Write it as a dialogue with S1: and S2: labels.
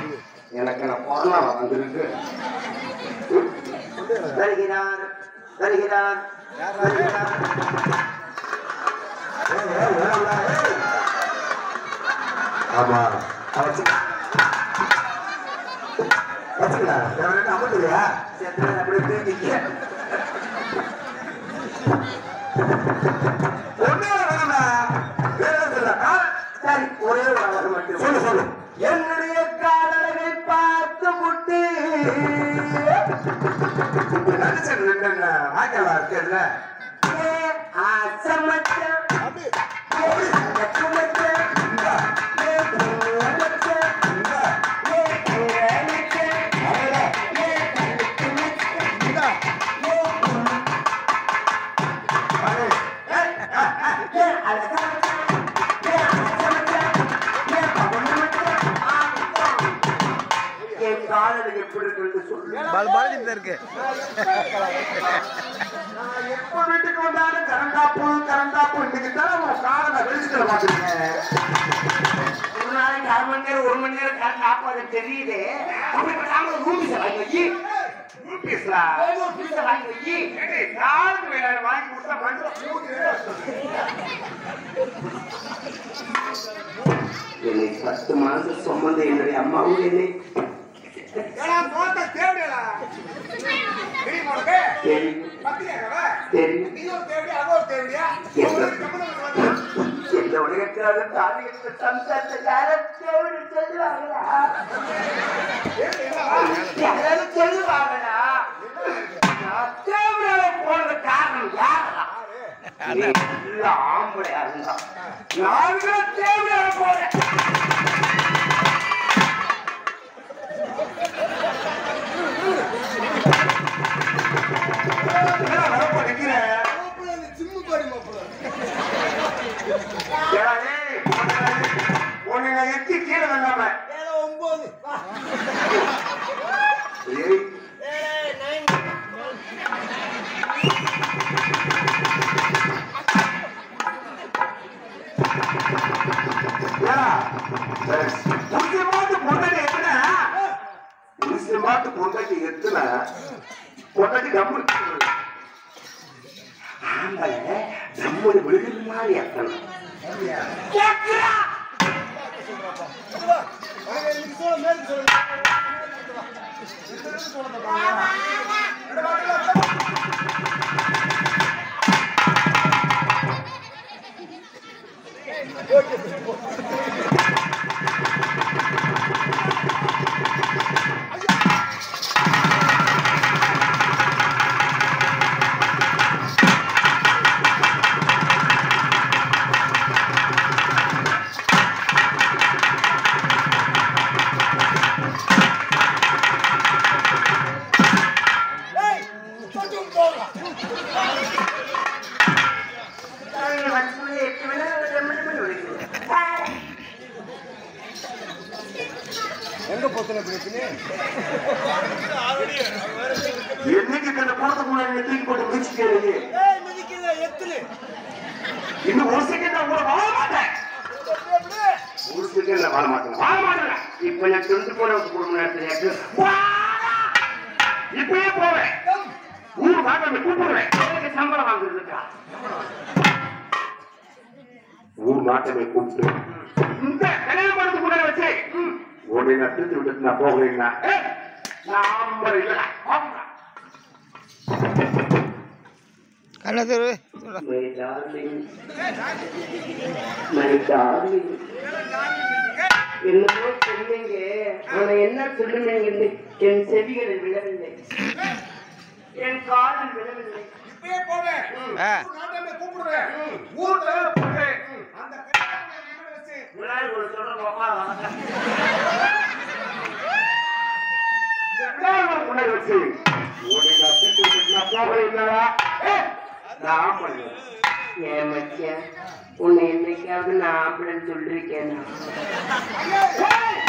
S1: எனக்கு நான் கொரோனா வந்திருக்கு வருகிறார் வருகிறார் வருகிறார் ஏய், ஏய், ஏய், ஏய். ஆமா வச்சுக்கலாம் வச்சுக்கலாம் எவனுக்கு அமௌண்ட் இல்லையா சரி அப்படியே தூக்கிக்க ஒண்ணே வேணாம்டா. வேற எதுவும் இல்ல. ஆ, சரி, ஒரே ஒரு அழகு மட்டும். சொல்லு சொல்லு என்னுடைய காதலை பார்த்து முட்டி நினைச்சது என்னென்ன வாய்க்காலா இருக்குல்ல ஏ, ஆசமச்சம். ஏ, லட்சுமச்சம். ஏ, பூவனச்சம். ஏ, பூரணச்சம். ஏ, கழுத்துமச்சம். ஏ, என் காதல் எப்படி இருக்குன்னு சொல்லு
S2: பால் பாலஜி இருக்கு
S1: நான் எப்ப வீட்டுக்கு வந்தாலும் கரண்டாப்பு கரண்டாப்பு இன்னைக்கு தான் உன் காதலை வெளிச்சிட்டு மாட்டேங்க ஒரு நாளைக்கு அரை மணி நேரம் ஒரு மணி நேரம் கரண்ட் ஆஃப் ஆகுது தெரியுது அப்படி நாம ரூபீஸ வாங்கி வை ரூபீஸ்லா ரூபீஸ வாங்கி வை யாருக்கு வேணாலும் வாங்கி கொடுத்தா மண்டலம் என்னை பத்து மாசம் சுமந்த என்னுடைய அம்மாவும் என்னை தெரியும் தெரியும் இந்த உலகத்திலாவது தாலி எடுத்து சம்சாரத்தை யாரும் தேவடி சொல்லுவாங்களா யாராவது சொல்லுவாங்களா நான் தேவடியால போனது காரணம் யாரா நீ இல்ல ஆம்பளையா இருந்தா நான் கூட தேவடியால போறேன் என்ன வரப்போ நிக்கிறேன் உன்னை நான் எத்தி கீழே வந்தாம ஏய், ஏடா, புருஷ மாட்டு பொண்டாட்டி எத்தனை? புருஷ மாட்டு பொண்டாட்டி எத்தனை? பொண்டாட்டி டம்மு ஆம்பளை டம்முனு விழுகிற மாதிரி எத்தனை? கேக்குறா? காலையில வந்து எட்டு மணி நேரம், எட்டு மணி நேரம் விழுகுது.
S2: எங்க போத்தன பிரச்சனை
S1: என்னைக்கு இந்த கூடத்துக்கு முன்னாடி தூக்கி போட்டு மிதிச்சுக்கிறது இன்னும் ஒரு செகண்ட் நான் கூட வாழ மாட்டேன் ஒரு செகண்ட்ல வாழ மாட்டேன் வாழ மாட்டேன் இப்ப நான் துண்டு போட குடும்ப நேரத்தில் இப்பயே போவேன் ஊர் மாட்டேன் கூப்பிடுவேன் எனக்கு சம்பளம் வாங்குறதுக்கா ஊர் மாட்டமே கூப்பிட்டு இந்த கல்யாணம் பண்ணது கூட வச்சு உன்னை நான் திருத்தி விட்டுட்டு நான் போகிறேன்னா நான் ஆம்பளை இல்லை ஆம்பளை
S2: கண்ணதூர்
S1: My darling. My darling. என்னமோ சொன்னீங்க ஆனா என்ன சொல்லுனீங்க என் செவிகளில் விழவில்லை என் காதில் விழவில்லை
S2: ஆ
S1: ஊர்ல போறேன். முன்னாடி ஒரு சொல்றேன், உட்கார வாங்க. எல்லாரும் முன்னாடி வச்சு, உன்னை நான் திட்டி விட்டுட்டு நான் போகிறேன் இல்லையா? ஏய், நான் ஆம்பளை. ஏன் மச்சான், உன்னை என்னைக்காவது நான் ஆம்பளைன்னு சொல்லிருக்கேனா? ஏய்,